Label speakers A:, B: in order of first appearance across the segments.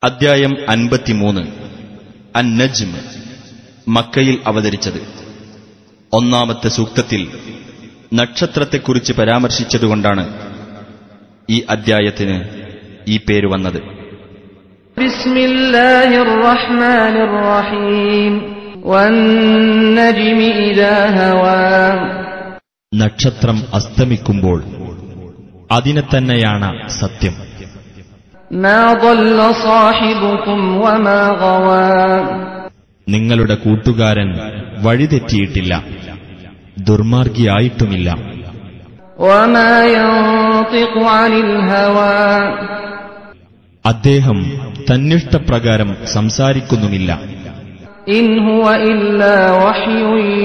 A: അദ്ധ്യായം അൻപത്തിമൂന്ന് അൻ നജ്മ് മക്കയിൽ അവതരിച്ചത് ഒന്നാമത്തെ സൂക്തത്തിൽ നക്ഷത്രത്തെക്കുറിച്ച് പരാമർശിച്ചതുകൊണ്ടാണ് ഈ അദ്ധ്യായത്തിന് ഈ പേര് വന്നത്
B: بسم الله الرحمن الرحيم والنجم إذا هوى
C: നക്ഷത്രം അസ്തമിക്കുമ്പോൾ അതിനെ തന്നെയാണ് സത്യം
B: ما ضل صاحبكم وما غوى
C: നിങ്ങളുടെ കൂട്ടുകാരൻ വഴിതെറ്റിയിട്ടില്ല ദുർമാർഗിയായിട്ടുമില്ല
B: وما ينطق عن الهوى
C: അദ്ദേഹം തന്നിഷ്ടപ്രകാരം സംസാരിക്കുന്നുമില്ല
B: إن هو إلا وحي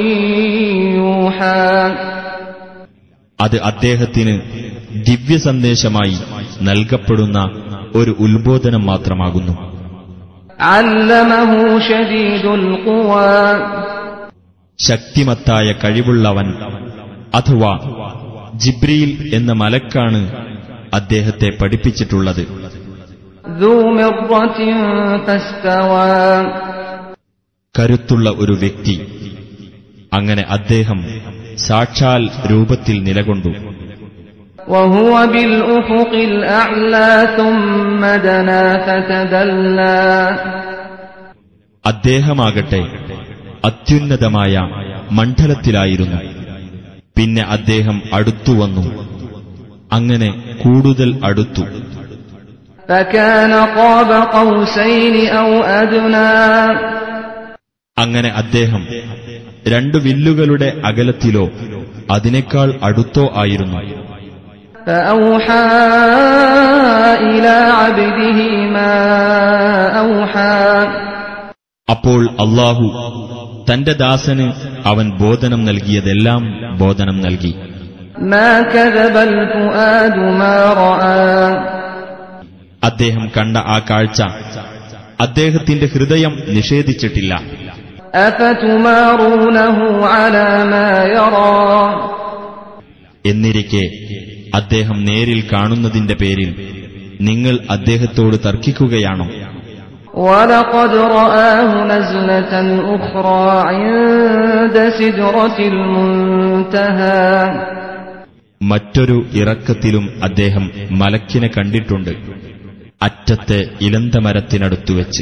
B: يوحى
C: അത് അദ്ദേഹത്തിന് ദിവ്യ സന്ദേശമായി നൽകപ്പെടുന്ന ഒരു ഉത്ബോധനം മാത്രമാകുന്നു
B: علمه شديد القوى
C: ശക്തിമത്തായ കഴിവുള്ളവൻ അഥവാ ജിബ്രീൽ എന്ന മലക്കാണ് അദ്ദേഹത്തെ പഠിപ്പിച്ചിട്ടുള്ളത്
B: ذو مرة فاستوى
C: കരുത്തുള്ള ഒരു വ്യക്തി അങ്ങനെ അദ്ദേഹം സാക്ഷാൽ രൂപത്തിൽ നിലകൊണ്ടു
B: وهو بالأفق الأعلى ثم دنا فتدلى
C: അദ്ദേഹമാകട്ടെ അത്യുന്നതമായ മണ്ഡലത്തിലായിരുന്നു പിന്നെ അദ്ദേഹം അടുത്തുവന്നു അങ്ങനെ കൂടുതൽ അടുത്തു
B: فكان قاب قوسين أو أدنى
C: അങ്ങനെ അദ്ദേഹം രണ്ടു വില്ലുകളുടെ അകലത്തിലോ അതിനേക്കാൾ അടുത്തോ ആയിരുന്നു
B: فأوحى إلى عبده ما أوحى
C: അപ്പോൾ അള്ളാഹു തന്റെ ദാസന് അവൻ ബോധനം നൽകിയതെല്ലാം ബോധനം നൽകി
B: ما كذب الفؤاد ما رأى
C: അദ്ദേഹം കണ്ട ആ കാഴ്ച അദ്ദേഹത്തിന്റെ ഹൃദയം നിഷേധിച്ചിട്ടില്ല
B: أفتمارونه على ما يرى
C: എന്നിരിക്കെ അദ്ദേഹം നേരിൽ കാണുന്നതിന്റെ പേരിൽ നിങ്ങൾ അദ്ദേഹത്തോട് തർക്കിക്കുകയാണോ
B: ولقد رآه نزلة أخرى عند سدرة المنتهى
C: മറ്റൊരു ഇറക്കത്തിലും അദ്ദേഹം മലക്കിനെ കണ്ടിട്ടുണ്ട് അറ്റത്തെ ഇലന്തമരത്തിനടുത്തു വെച്ച്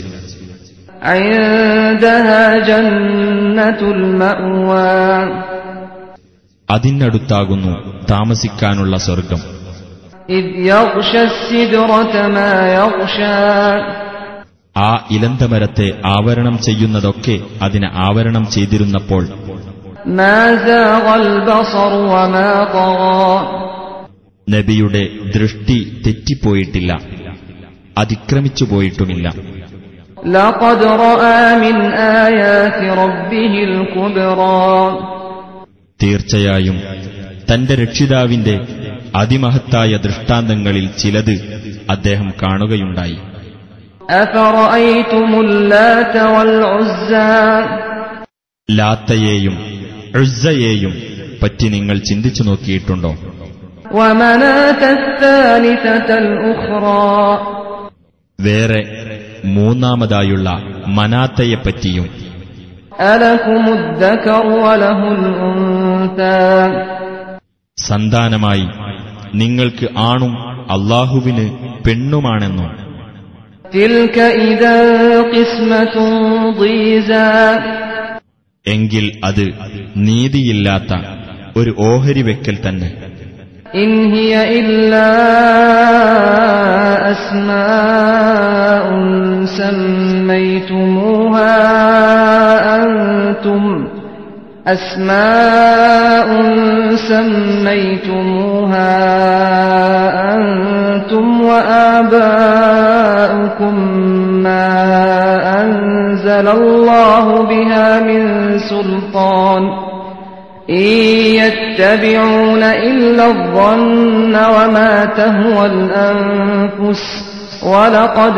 B: عندها جنة المأوى
C: അതിനടുത്താകുന്നു താമസിക്കാനുള്ള സ്വർഗം
B: إذ يغشى السدرة ما يغشى
C: ആ ഇലന്തമരത്തെ ആവരണം ചെയ്യുന്നതൊക്കെ അതിനെ ആവരണം ചെയ്തിരുന്നപ്പോൾ
B: ما زاغ البصر وما طغى
C: നബിയുടെ ദൃഷ്ടി തെറ്റിപ്പോയിട്ടില്ല അതിക്രമിച്ചു പോയിട്ടുമില്ല
B: لقد رأى من آيات ربه الكبرى
C: തീർച്ചയായും തന്റെ രക്ഷിതാവിന്റെ അതിമഹത്തായ ദൃഷ്ടാന്തങ്ങളിൽ ചിലത് അദ്ദേഹം കാണുകയുണ്ടായി
B: أفرأيتم اللات والعزى
C: ലാത്തയെയും ഉസ്സയെയും പറ്റി നിങ്ങൾ ചിന്തിച്ചു നോക്കിയിട്ടുണ്ടോ
B: ومناة الثالثة الأخرى
C: വേറെ മൂന്നാമതായുള്ള മനാത്തയെപ്പറ്റിയും
B: ألكم الذكر وله الأنثى
C: സന്താനമായി നിങ്ങൾക്ക് ആണും അള്ളാഹുവിന് പെണ്ണുമാണെന്നോ
B: تلك إذا قسمة ضيزى
C: എങ്കിൽ അത് നീതിയില്ലാത്ത ഒരു ഓഹരി വെക്കൽ തന്നെ
B: إن هي إلا أسماء سميتموها أنتم أسماء سميتموها أنتم وآباؤكم ما أنزل الله بها من سلطان إن يتبعون إلا الظن وما تهوى الأنفس ولقد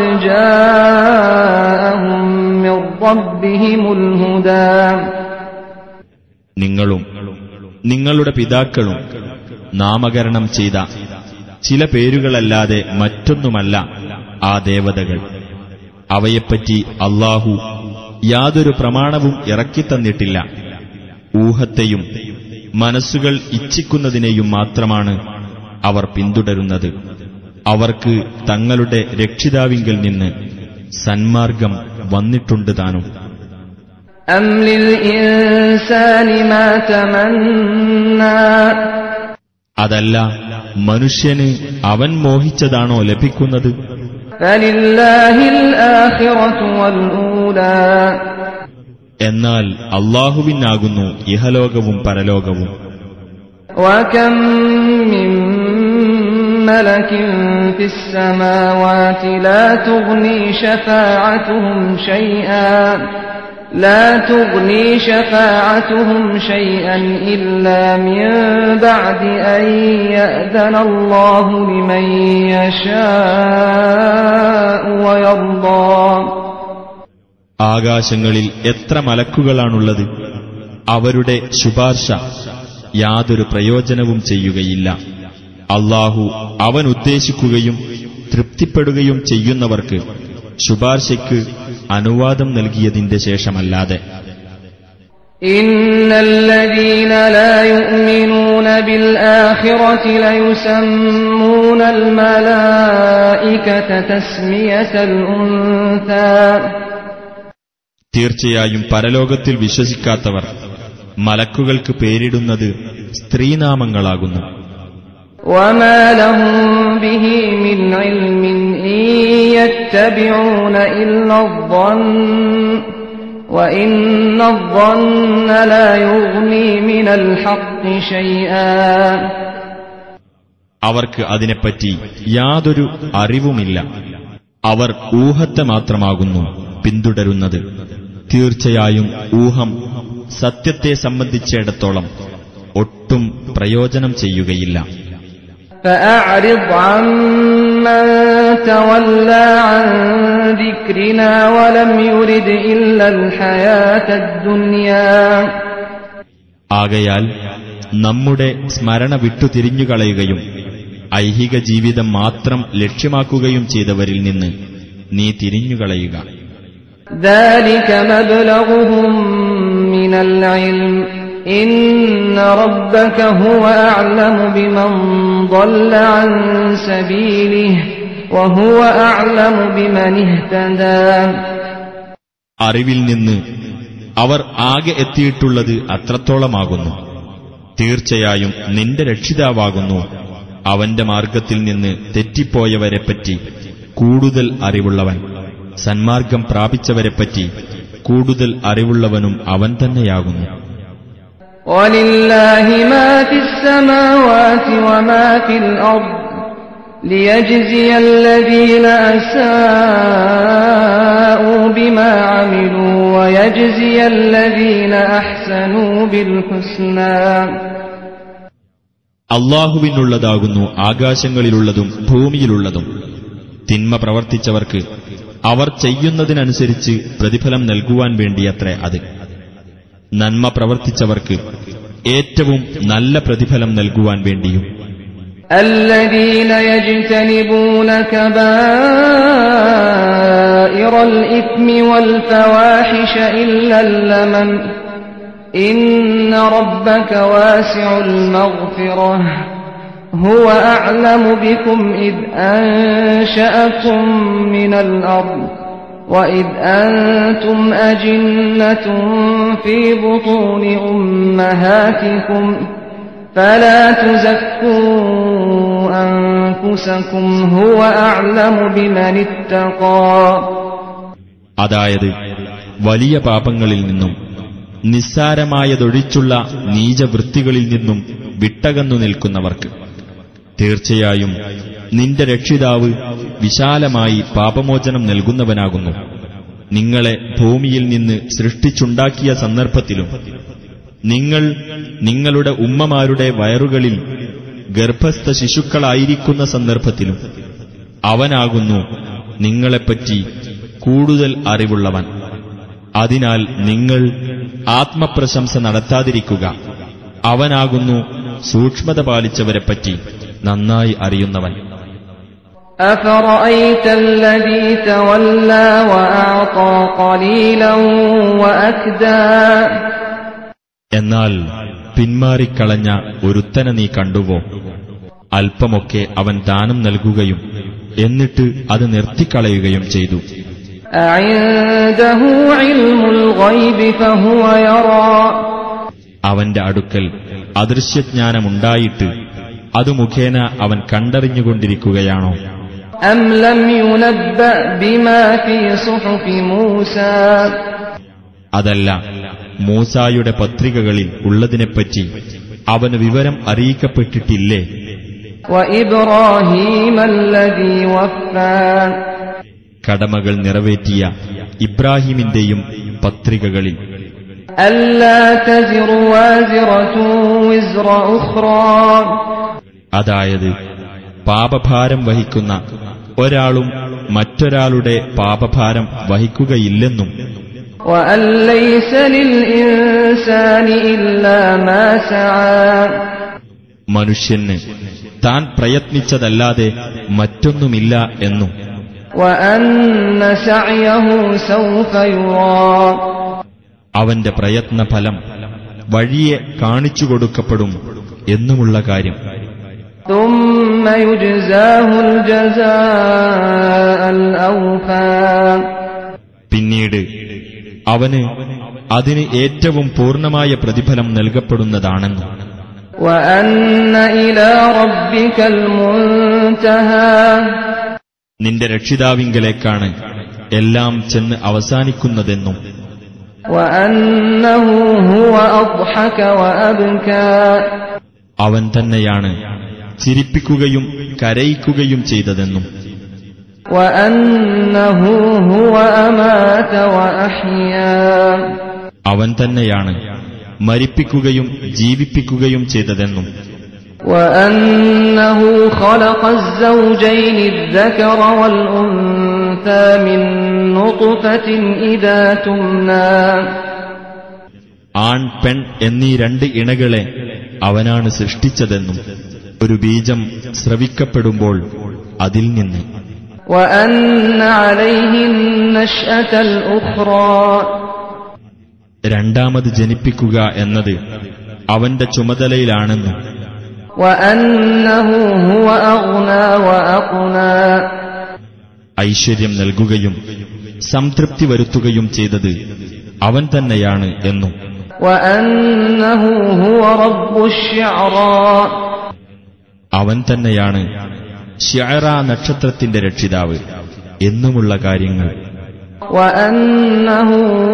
B: جاءهم من ربهم الهدى
C: നിങ്ങളും നിങ്ങളുടെ പിതാക്കളും നാമകരണം ചെയ്ത ചില പേരുകളല്ലാതെ മറ്റൊന്നുമല്ല ആ ദേവതകൾ അവയെപ്പറ്റി അള്ളാഹു യാതൊരു പ്രമാണവും ഇറക്കിത്തന്നിട്ടില്ല ഊഹത്തെയും മനസ്സുകൾ ഇച്ഛിക്കുന്നതിനെയും മാത്രമാണ് അവർ പിന്തുടരുന്നത് അവർക്ക് തങ്ങളുടെ രക്ഷിതാവിങ്കിൽ നിന്ന് സന്മാർഗം വന്നിട്ടുണ്ട് താനും
B: أم للإنسان ما تمنى
C: അതല്ല മനുഷ്യന് അവൻ മോഹിച്ചതാണോ ലഭിക്കുന്നത്
B: فلله الآخرة والأولى
C: എന്നാൽ അള്ളാഹുവിനാകുന്നു ഇഹലോകവും പരലോകവും
B: وكم من ملك في السماوات لا تغني شفاعتهم شيئا لا تغني شفاعتهم شيئا إلا من بعد أن يأذن الله لمن يشاء ويرضى
C: ആകാശങ്ങളിൽ എത്ര മലക്കുകളാണുള്ളത് അവരുടെ ശുപാർശ യാതൊരു പ്രയോജനവും ചെയ്യുകയില്ല അള്ളാഹു അവൻ ഉദ്ദേശിക്കുകയും തൃപ്തിപ്പെടുകയും ചെയ്യുന്നവർക്ക് ശുപാർശയ്ക്ക് അനുവാദം നൽകിയതിന്റെ ശേഷമല്ലാതെ
B: إن الذين لا يؤمنون بالآخرة ليسمون الملائكة تسمية الأنثى
C: തീർച്ചയായും പരലോകത്തിൽ വിശ്വസിക്കാത്തവർ മലക്കുകൾക്ക് പേരിടുന്നത് സ്ത്രീനാമങ്ങളാകുന്നു
B: وما لهم به من علم إن يتبعون إلا الظن وإن الظن لا يغني من الحق شيئا
C: അവർക്ക് അതിനെപ്പറ്റി യാതൊരു അറിവുമില്ല അവർ ഊഹത്തെ മാത്രമാകുന്നു പിന്തുടരുന്നത് തീർച്ചയായും ഊഹം സത്യത്തെ സംബന്ധിച്ചിടത്തോളം ഒട്ടും പ്രയോജനം ചെയ്യുകയില്ല
B: فأعرض عمن تولى عن ذكرنا ولم يرد إلا الحياة الدنيا
C: ആകയാൽ നമ്മുടെ സ്മരണ വിട്ടുതിരിഞ്ഞുകളയുകയും ഐഹിക ജീവിതം മാത്രം ലക്ഷ്യമാക്കുകയും ചെയ്തവരിൽ നിന്ന് നീ തിരിഞ്ഞുകളയുക
B: ذلك مبلغهم من العلم إن ربك هو أعلم بمن ضل عن سبيله وهو أعلم بمن اهتدى
C: അറിവിൽ നിന്ന് അവർ ആകെ എത്തിയിട്ടുള്ളത് അത്രത്തോളമാകുന്നു തീർച്ചയായും നിന്റെ രക്ഷിതാവാകുന്നു അവന്റെ മാർഗത്തിൽ നിന്ന് തെറ്റിപ്പോയവരെപ്പറ്റി കൂടുതൽ അറിവുള്ളവൻ സന്മാർഗം പ്രാപിച്ചവരെപ്പറ്റി കൂടുതൽ അറിവുള്ളവനും അവൻ തന്നെയാകുന്നു
B: ولله ما في السماوات وما في الأرض ليجزي الذين أساءوا بما عملوا ويجزي الذين أحسنوا بالحسنى
C: അള്ളാഹുവിനുള്ളതാകുന്നു ആകാശങ്ങളിലുള്ളതും ഭൂമിയിലുള്ളതും തിന്മ പ്രവർത്തിച്ചവർക്ക് അവർ ചെയ്യുന്നതിനനുസരിച്ച് പ്രതിഫലം നൽകുവാൻ വേണ്ടിയത്രേ അത് നന്മ പ്രവർത്തിച്ചവർക്ക് ഏറ്റവും നല്ല പ്രതിഫലം നൽകുവാൻ വേണ്ടിയും
B: الذين يجتنبون كبائر الإثم والفواحش إلا اللمم إن ربك واسع المغفرة هو أعلم بكم إذ أنشأكم من الأرض وإذ أنتم أجنة في بطون أمهاتكم فلا تزكوا أنفسكم هو أعلم بمن اتقى
C: അതായത് വലിയ പാപങ്ങളിൽ നിന്നും നിസ്സാരമായതൊഴിച്ചുള്ള നീചവൃത്തികളിൽ നിന്നും വിട്ടകന്നു നിൽക്കുന്നവർക്ക് തീർച്ചയായും നിന്റെ രക്ഷിതാവ് വിശാലമായി പാപമോചനം നൽകുന്നവനാകുന്നു നിങ്ങളെ ഭൂമിയിൽ നിന്ന് സൃഷ്ടിച്ചുണ്ടാക്കിയ സന്ദർഭത്തിലും നിങ്ങൾ നിങ്ങളുടെ ഉമ്മമാരുടെ വയറുകളിൽ ഗർഭസ്ഥ ശിശുക്കളായിരിക്കുന്ന സന്ദർഭത്തിലും അവനാകുന്നു നിങ്ങളെപ്പറ്റി കൂടുതൽ അറിവുള്ളവൻ അതിനാൽ നിങ്ങൾ ആത്മപ്രശംസ നടത്താതിരിക്കുക അവനാകുന്നു സൂക്ഷ്മത പാലിച്ചവരെപ്പറ്റി നന്നായി അറിയുന്നവൻ
B: أفرأيت الذي تولى وأعطى قليلا وأكدى
C: എന്നാൽ പിന്മാറിക്കളഞ്ഞ ഒരുത്തനെ നീ കണ്ടുവോ അല്പമൊക്കെ അവൻ ദാനം നൽകുകയും എന്നിട്ട് അത് നിർത്തിക്കളയുകയും ചെയ്തു
B: أعنده علم الغيب فهو يرى
C: അവന്റെ അടുക്കൽ അദൃശ്യജ്ഞാനമുണ്ടായിട്ട് അത് മുഖേന അവൻ കണ്ടറിഞ്ഞുകൊണ്ടിരിക്കുകയാണോ
B: أم لم ينبأ بما في صحف موسى
C: അതല്ല മൂസായുടെ പത്രികകളിൽ ഉള്ളതിനെപ്പറ്റി അവന് വിവരം അറിയിക്കപ്പെട്ടിട്ടില്ലേ
B: وإبراهيم الذي وفى
C: കടമകൾ നിറവേറ്റിയ ഇബ്രാഹിമിന്റെയും പത്രികകളിൽ
B: ألا تزر وازرة وزر أخرى
C: അതായത് പാപഭാരം വഹിക്കുന്ന ഒരാളും മറ്റൊരാളുടെ പാപഭാരം വഹിക്കുകയില്ലെന്നും
B: وأن ليس للإنسان إلا ما سعى
C: മനുഷ്യന് താൻ പ്രയത്നിച്ചതല്ലാതെ മറ്റൊന്നുമില്ല എന്നും
B: وأن سعيه سوف يرى
C: അവന്റെ പ്രയത്നഫലം വഴിയെ കാണിച്ചു കൊടുക്കപ്പെടും എന്നുമുള്ള കാര്യം
B: ثم يجزاه الجزاء الأوفى
C: പിന്നീട് അവന് അതിന് ഏറ്റവും പൂർണ്ണമായ പ്രതിഫലം നൽകപ്പെടുന്നതാണെന്നും
B: وأن إلى ربك المنتهى
C: നിന്റെ രക്ഷിതാവിങ്കലേക്കാണ് എല്ലാം ചെന്ന് അവസാനിക്കുന്നതെന്നും
B: وأنه هو أضحك وأبكى
C: അവൻ തന്നെയാണ് ചിരിപ്പിക്കുകയും കരയിക്കുകയും ചെയ്തതെന്നും
B: وأنه هو أمات وأحيا
C: അവൻ തന്നെയാണ് മരിപ്പിക്കുകയും ജീവിപ്പിക്കുകയും ചെയ്തതെന്നും
B: وأنه خلق الزوجين الذكر والأنثى من نطفة إذا تمنى
C: ആൺ പെൺ എന്നീ രണ്ട് ഇണകളെ അവനാണ് സൃഷ്ടിച്ചതെന്നും ഒരു ബീജം സ്രവിക്കപ്പെടുമ്പോൾ അതിൽ നിന്ന്
B: وأن عليه النشأة الأخرى
C: രണ്ടാമത് ജനിപ്പിക്കുക എന്നത് അവന്റെ ചുമതലയിലാണെന്നും
B: وأنه هو أغنى وأقنى
C: ഐശ്വര്യം നൽകുകയും സംതൃപ്തി വരുത്തുകയും ചെയ്തത് അവൻ തന്നെയാണ് എന്നും
B: وأنه هو رب الشعرى
C: അവൻ തന്നെയാണ് ഷ്യറ നക്ഷത്രത്തിന്റെ രക്ഷിതാവ് എന്നുമുള്ള കാര്യങ്ങൾ
B: وأنه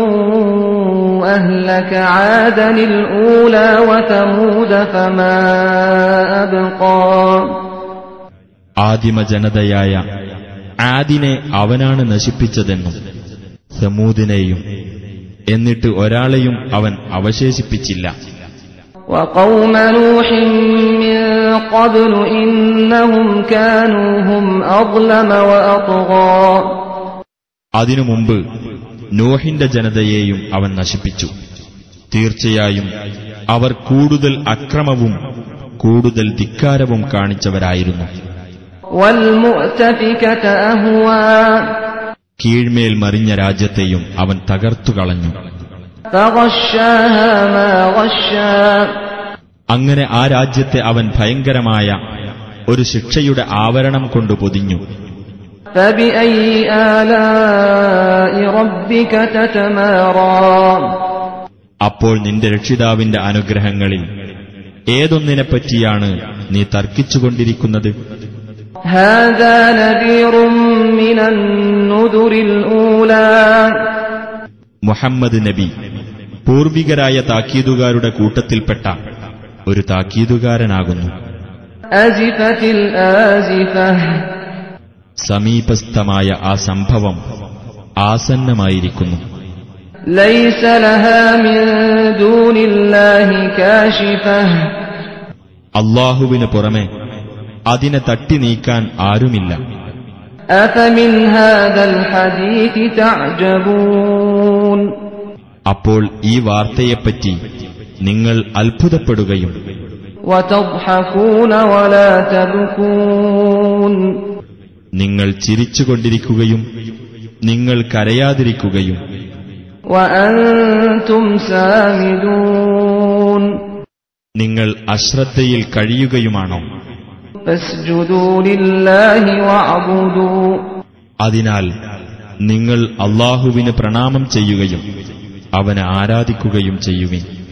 B: أهلك عادا الأولى وثمود فما أبقى
C: ആദിമ ജനതയായ ആദിനെ അവനാണ് നശിപ്പിച്ചതെന്നും സമൂദിനെയും എന്നിട്ട് ഒരാളെയും അവൻ അവശേഷിപ്പിച്ചില്ല
B: وقوم نوح من قبل إنهم كانوا هم أظلم وأطغى
C: അതിനു മുമ്പ് നോഹിന്റെ ജനതയെയും അവൻ നശിപ്പിച്ചു തീർച്ചയായും അവർ കൂടുതൽ അക്രമവും കൂടുതൽ ധിക്കാരവും കാണിച്ചവരായിരുന്നു
B: والمؤتفكة أهوى
C: കീഴ്മേൽ മറിഞ്ഞ രാജ്യത്തെയും അവൻ തകർത്തുകളഞ്ഞു
B: فغشاها ما غشا
C: അങ്ങനെ ആ രാജ്യത്തെ അവൻ ഭയങ്കരമായ ഒരു ശിക്ഷയുടെ ആവരണം കൊണ്ട് പൊതിഞ്ഞു
B: فبأي آلاء ربك تتمارى
C: അപ്പോൾ നിന്റെ രക്ഷിതാവിന്റെ അനുഗ്രഹങ്ങളിൽ ഏതൊന്നിനെപ്പറ്റിയാണ് നീ തർക്കിച്ചുകൊണ്ടിരിക്കുന്നത്
B: هذا نذير من النذر الأولى
C: മുഹമ്മദ് നബി പൂർവികരായ താക്കീതുകാരുടെ കൂട്ടത്തിൽപ്പെട്ട ഒരു താക്കീതുകാരനാകുന്നു
B: أزفت الآزفة
C: സമീപസ്ഥമായ ആ സംഭവം ആസന്നമായിരിക്കുന്നു
B: ليس لها من دون الله كاشفة
C: അള്ളാഹുവിന് പുറമെ അതിനെ തട്ടി നീക്കാൻ ആരുമില്ല
B: أفمن هذا الحديث تعجبون
C: അപ്പോൾ ഈ വാർത്തയെപ്പറ്റി നിങ്ങൾ അത്ഭുതപ്പെടുകയും
B: وتضحكون ولا تبكون
C: നിങ്ങൾ ചിരിച്ചുകൊണ്ടിരിക്കുകയും നിങ്ങൾ കരയാതിരിക്കുകയും
B: وأنتم سامدون
C: നിങ്ങൾ അശ്രദ്ധയിൽ കഴിയുകയുമാണോ
B: فاسجدوا لله واعبدوا
C: അതിനാൽ നിങ്ങൾ അള്ളാഹുവിന് പ്രണാമം ചെയ്യുകയും അവനെ ആരാധിക്കുകയും ചെയ്യുവിൻ